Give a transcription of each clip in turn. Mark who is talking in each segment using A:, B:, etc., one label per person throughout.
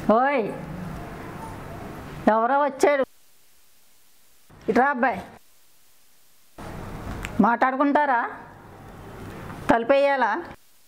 A: ఓయ్ ఎవరో వచ్చాడు ఇట్రా అబ్బాయి మాట్లాడుకుంటారా తలుపేయాలా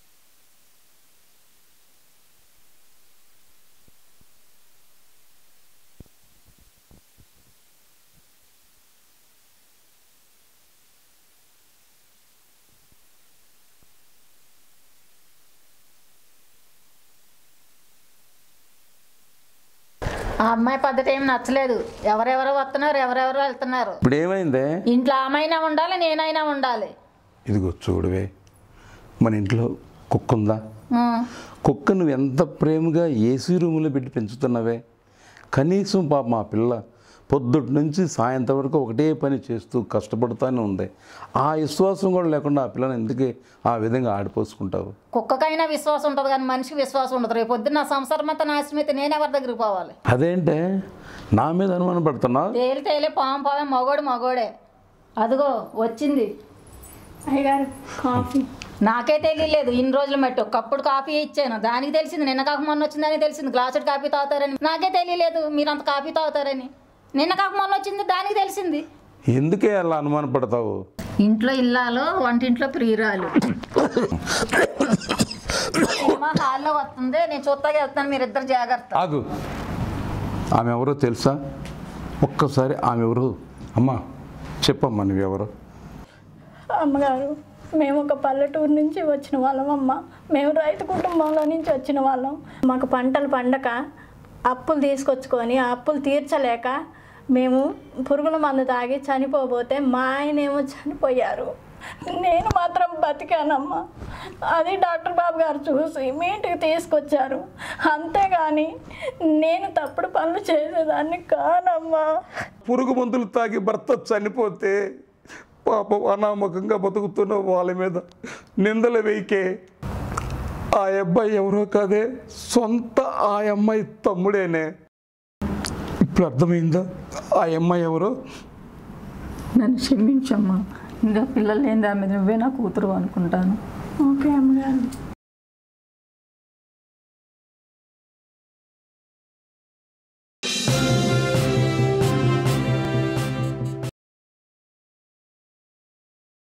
A: ఆ అమ్మాయి పద్ధతి ఏం నచ్చలేదు ఎవరెవరో వస్తున్నారు ఎవరెవరో వెళ్తున్నారు
B: ఇప్పుడు ఏమైందే
A: ఇంట్లో ఆమైనా ఉండాలి నేనైనా ఉండాలి
B: ఇదిగో చూడవే మన ఇంట్లో కుక్క ఉందా
A: ఉం.
B: కుక్క నువ్వు ఎంత ప్రేమగా ఏసీ రూములో పెట్టి పెంచుతున్నావే కనీసం పాప మా పిల్ల పొద్దుటి నుంచి సాయంత్రం వరకు ఒకటే పని చేస్తూ కష్టపడుతూనే ఉంది ఆ విశ్వాసం కూడా లేకుండా ఆ పిల్లని ఎందుకే ఆ విధంగా ఆడిపోసుకుంటావు
A: కుక్కకైనా విశ్వాసం ఉంటుంది కానీ మనిషికి విశ్వాసం ఉండదు రేపు పొద్దున్న నా సంసారం అంతా నాశనం అయితే నేను ఎవరి దగ్గరికి పోవాలి
B: అదేంటే నా మీద అనుమానం పడుతున్నావు
A: తేలి తేలి పాము పామే మగోడు మగోడే అదిగో వచ్చింది
C: అయ్యగారు కాఫీ
A: నాకే తెలియలేదు ఇన్ని రోజులు మట్టి ఒకప్పుడు కాఫీ ఇచ్చాను దానికి తెలిసింది నిన్న కాక మొన్న వచ్చిందని తెలిసింది గ్లాసుడు కాఫీ తాగుతారని నాకే తెలియలేదు మీరు అంత కాఫీ తాగుతారని నిన్న కాక మొన్న వచ్చింది దానికి తెలిసింది
B: ఎందుకే అలా అనుమానం పడతావు
A: ఇంట్లో ఇల్లాలు వంటింట్లో ప్రియురాలు సినిమా హాల్లో వస్తుంది నేను చూస్తాగా వెళ్తాను మీరిద్దరు జాగ్రత్త
B: ఆగు ఆమె ఎవరో తెలుసా ఒక్కసారి ఆమె ఎవరు అమ్మా చెప్పమ్మా నువ్వెవరు
C: అమ్మగారు మేము ఒక పల్లెటూరు నుంచి వచ్చిన వాళ్ళం అమ్మ మేము రైతు కుటుంబంలో నుంచి వచ్చిన వాళ్ళం మాకు పంటలు పండక అప్పులు తీసుకొచ్చుకొని ఆ అప్పులు తీర్చలేక మేము పురుగుల మందు తాగి చనిపోబోతే మా ఆయనేమో చనిపోయారు నేను మాత్రం బతికానమ్మా అది డాక్టర్ బాబు గారు చూసి మీ ఇంటికి తీసుకొచ్చారు అంతేగాని నేను తప్పుడు పనులు చేసేదాన్ని కానమ్మా
B: పురుగు మందులు తాగి భర్త చనిపోతే పాపం అనామకంగా బతుకుతున్న వాళ్ళ మీద నిందలు వేయకే ఆ అబ్బాయి ఎవరో కాదే సొంత ఆ అమ్మాయి తమ్ముడేనే ఇప్పుడు అర్థమైందా ఆ అమ్మాయి ఎవరో
A: నన్ను క్షమించమ్మా ఇంకా పిల్లలు లేని దాని మీద నువ్వే నా కూతురు అనుకుంటాను
C: ఓకే అమ్మగారు